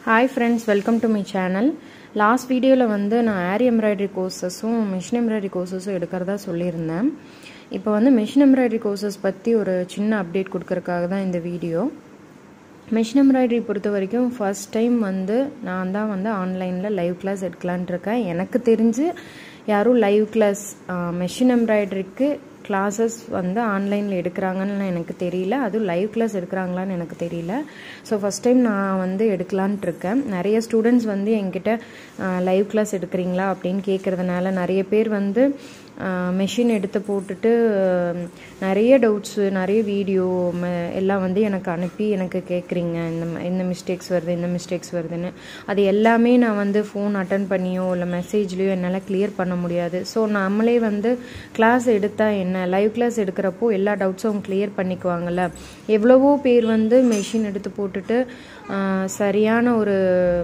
hi friends welcome to my channel last வீடியோவில் வந்து நான் ஏரி எம்ப்ராய்டரி கோர்சஸும் மிஷின் எம்ப்ராய்டரி கோர்சஸும் எடுக்கிறதா சொல்லியிருந்தேன் இப்போ வந்து மிஷின் எம்ப்ராய்டரி கோர்சஸ் பற்றி ஒரு சின்ன அப்டேட் கொடுக்கறதுக்காக தான் இந்த வீடியோ மிஷின் எம்ப்ராய்டரி பொறுத்த வரைக்கும் ஃபர்ஸ்ட் டைம் வந்து நான் தான் வந்து ஆன்லைனில் லைவ் கிளாஸ் எடுக்கலான் இருக்கேன் எனக்கு தெரிஞ்சு யாரும் லைவ் கிளாஸ் மெஷின் எம்ப்ராய்டரிக்கு கிளாஸஸ் வந்து ஆன்லைனில் எடுக்கிறாங்கன்னு எனக்கு தெரியல அதுவும் லைவ் கிளாஸ் எடுக்கிறாங்களான்னு எனக்கு தெரியல ஸோ ஃபஸ்ட் டைம் நான் வந்து எடுக்கலான்ட்டு இருக்கேன் நிறைய ஸ்டூடெண்ட்ஸ் வந்து என்கிட்ட லைவ் கிளாஸ் எடுக்கிறீங்களா அப்படின்னு கேட்குறதுனால நிறைய பேர் வந்து மெஷின் எடுத்து போட்டுட்டு நிறைய டவுட்ஸு நிறைய வீடியோ எல்லாம் வந்து எனக்கு அனுப்பி எனக்கு கேட்குறீங்க இந்த இந்த மிஸ்டேக்ஸ் வருது இந்த மிஸ்டேக்ஸ் வருதுன்னு அது எல்லாமே நான் வந்து ஃபோன் அட்டன் பண்ணியோ இல்லை மெசேஜ்லேயோ என்னால் கிளியர் பண்ண முடியாது ஸோ நம்மளே வந்து கிளாஸ் எடுத்தால் என்ன லைவ் கிளாஸ் எடுக்கிறப்போ எல்லா டவுட்ஸும் அவங்க கிளியர் பண்ணிக்குவாங்கல்ல எவ்வளவோ பேர் வந்து மெஷின் எடுத்து போட்டுட்டு சரியான ஒரு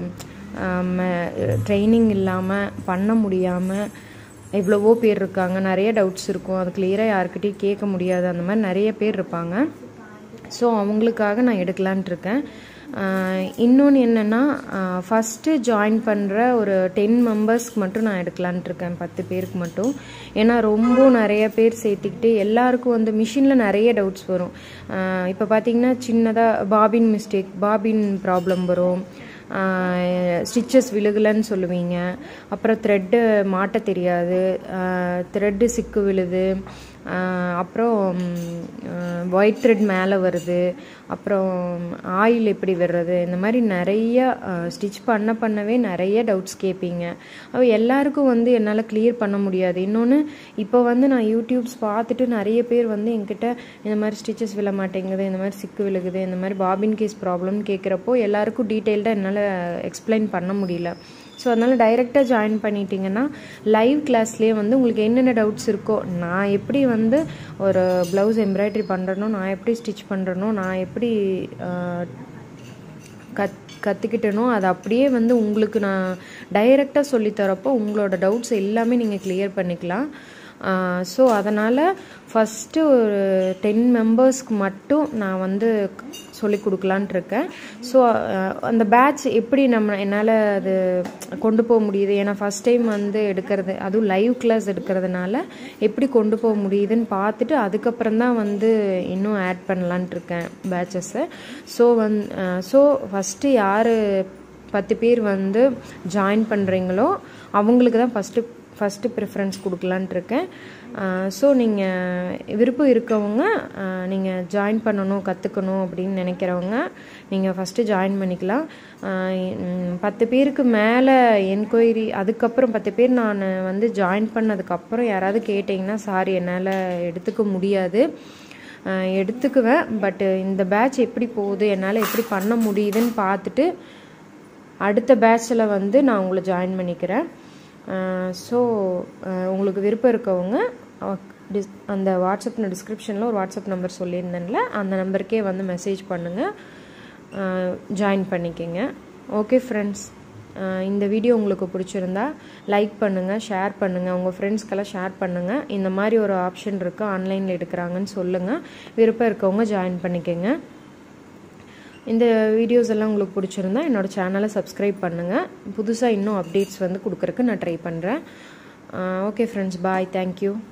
ட்ரைனிங் இல்லாமல் பண்ண முடியாமல் எவ்வளவோ பேர் இருக்காங்க நிறைய டவுட்ஸ் இருக்கும் அது கிளியராக யாருக்கிட்டையும் கேட்க முடியாது அந்த மாதிரி நிறைய பேர் இருப்பாங்க ஸோ அவங்களுக்காக நான் எடுக்கலான்ட்டு இருக்கேன் இன்னொன்று என்னென்னா ஃபஸ்ட்டு ஜாயின் பண்ணுற ஒரு டென் மெம்பர்ஸ்க்கு மட்டும் நான் எடுக்கலான்ட்டு இருக்கேன் பத்து பேருக்கு மட்டும் ஏன்னா ரொம்ப நிறைய பேர் சேர்த்துக்கிட்டு எல்லாருக்கும் வந்து மிஷினில் நிறைய டவுட்ஸ் வரும் இப்போ பார்த்தீங்கன்னா சின்னதாக பாபின் மிஸ்டேக் பாபின் ப்ராப்ளம் வரும் ஸ்டிச்சஸ் விழுகலன்னு சொல்லுவீங்க அப்புறம் த்ரெட்டு மாட்ட தெரியாது த்ரெட்டு சிக்கு விழுது அப்புறம் ஒயிட் த்ரெட் மேலே வருது அப்புறம் ஆயில் எப்படி வர்றது இந்த மாதிரி நிறைய ஸ்டிச் பண்ண பண்ணவே நிறைய டவுட்ஸ் கேட்பீங்க அவ எல்லாருக்கும் வந்து என்னால் கிளியர் பண்ண முடியாது இன்னொன்று இப்போ வந்து நான் யூடியூப்ஸ் பார்த்துட்டு நிறைய பேர் வந்து என்கிட்ட இந்த மாதிரி ஸ்டிச்சஸ் விழ மாட்டேங்குது இந்த மாதிரி சிக்கு விழுகுது இந்த மாதிரி பாபின் கேஸ் ப்ராப்ளம்னு கேட்குறப்போ எல்லாருக்கும் டீட்டெயில்டாக என்னால் எக்ஸ்பிளைன் பண்ண முடியல ஸோ அதனால் டைரெக்டாக ஜாயின் பண்ணிட்டீங்கன்னா லைவ் கிளாஸ்லேயே வந்து உங்களுக்கு என்னென்ன டவுட்ஸ் இருக்கோ நான் எப்படி வந்து ஒரு ப்ளவுஸ் எம்ப்ராய்டரி பண்ணுறனோ நான் எப்படி ஸ்டிச் பண்ணுறனோ நான் எப்படி கத் கற்றுக்கிட்டனோ அது அப்படியே வந்து உங்களுக்கு நான் டைரெக்டாக சொல்லித்தரப்போ உங்களோட டவுட்ஸ் எல்லாமே நீங்கள் கிளியர் பண்ணிக்கலாம் ஸோ அதனால் ஃபஸ்ட்டு ஒரு டென் மெம்பர்ஸ்க்கு மட்டும் நான் வந்து சொல்லி கொடுக்கலான்ட்டு இருக்கேன் ஸோ அந்த பேட்ச் எப்படி நம்ம என்னால் அது கொண்டு போக முடியுது ஏன்னா ஃபஸ்ட் டைம் வந்து எடுக்கிறது அதுவும் லைவ் கிளாஸ் எடுக்கிறதுனால எப்படி கொண்டு போக முடியுதுன்னு பார்த்துட்டு அதுக்கப்புறம் தான் வந்து இன்னும் ஆட் பண்ணலான்ட்டு இருக்கேன் பேட்சஸை ஸோ வந் ஸோ ஃபஸ்ட்டு யார் பத்து பேர் வந்து ஜாயின் பண்ணுறீங்களோ அவங்களுக்கு தான் ஃபஸ்ட்டு ஃபஸ்ட்டு ப்ரிஃபரன்ஸ் கொடுக்கலான்ட்டு இருக்கேன் ஸோ நீங்கள் விருப்பம் இருக்கவங்க நீங்கள் ஜாயின் பண்ணணும் கற்றுக்கணும் அப்படின்னு நினைக்கிறவங்க நீங்கள் ஃபஸ்ட்டு ஜாயின் பண்ணிக்கலாம் பத்து பேருக்கு மேலே என்கொயரி அதுக்கப்புறம் பத்து பேர் நான் வந்து ஜாயின் பண்ணதுக்கப்புறம் யாராவது கேட்டிங்கன்னா சாரி என்னால் எடுத்துக்க முடியாது எடுத்துக்குவேன் பட்டு இந்த பேட்ச் எப்படி போகுது என்னால் எப்படி பண்ண முடியுதுன்னு பார்த்துட்டு அடுத்த பேட்சில் வந்து நான் உங்களை ஜாயின் பண்ணிக்கிறேன் ஸோ உங்களுக்கு விருப்பம் இருக்கவங்க டிஸ் அந்த வாட்ஸ்அப் டிஸ்கிரிப்ஷனில் ஒரு வாட்ஸ்அப் நம்பர் சொல்லியிருந்தேன்ல அந்த நம்பருக்கே வந்து மெசேஜ் பண்ணுங்கள் ஜாயின் பண்ணிக்கோங்க ஓகே ஃப்ரெண்ட்ஸ் இந்த வீடியோ உங்களுக்கு பிடிச்சிருந்தா லைக் பண்ணுங்கள் ஷேர் பண்ணுங்கள் உங்கள் ஃப்ரெண்ட்ஸ்க்கெல்லாம் ஷேர் பண்ணுங்கள் இந்த மாதிரி ஒரு ஆப்ஷன் இருக்குது ஆன்லைனில் எடுக்கிறாங்கன்னு சொல்லுங்கள் விருப்பம் இருக்கவங்க ஜாயின் பண்ணிக்கோங்க இந்த வீடியோஸ் எல்லாம் உங்களுக்கு பிடிச்சிருந்தா என்னோடய சேனலை சப்ஸ்கிரைப் பண்ணுங்கள் புதுசாக இன்னும் அப்டேட்ஸ் வந்து கொடுக்குறக்கு நான் ட்ரை பண்ணுறேன் ஓகே ஃப்ரெண்ட்ஸ் பாய் தேங்க்யூ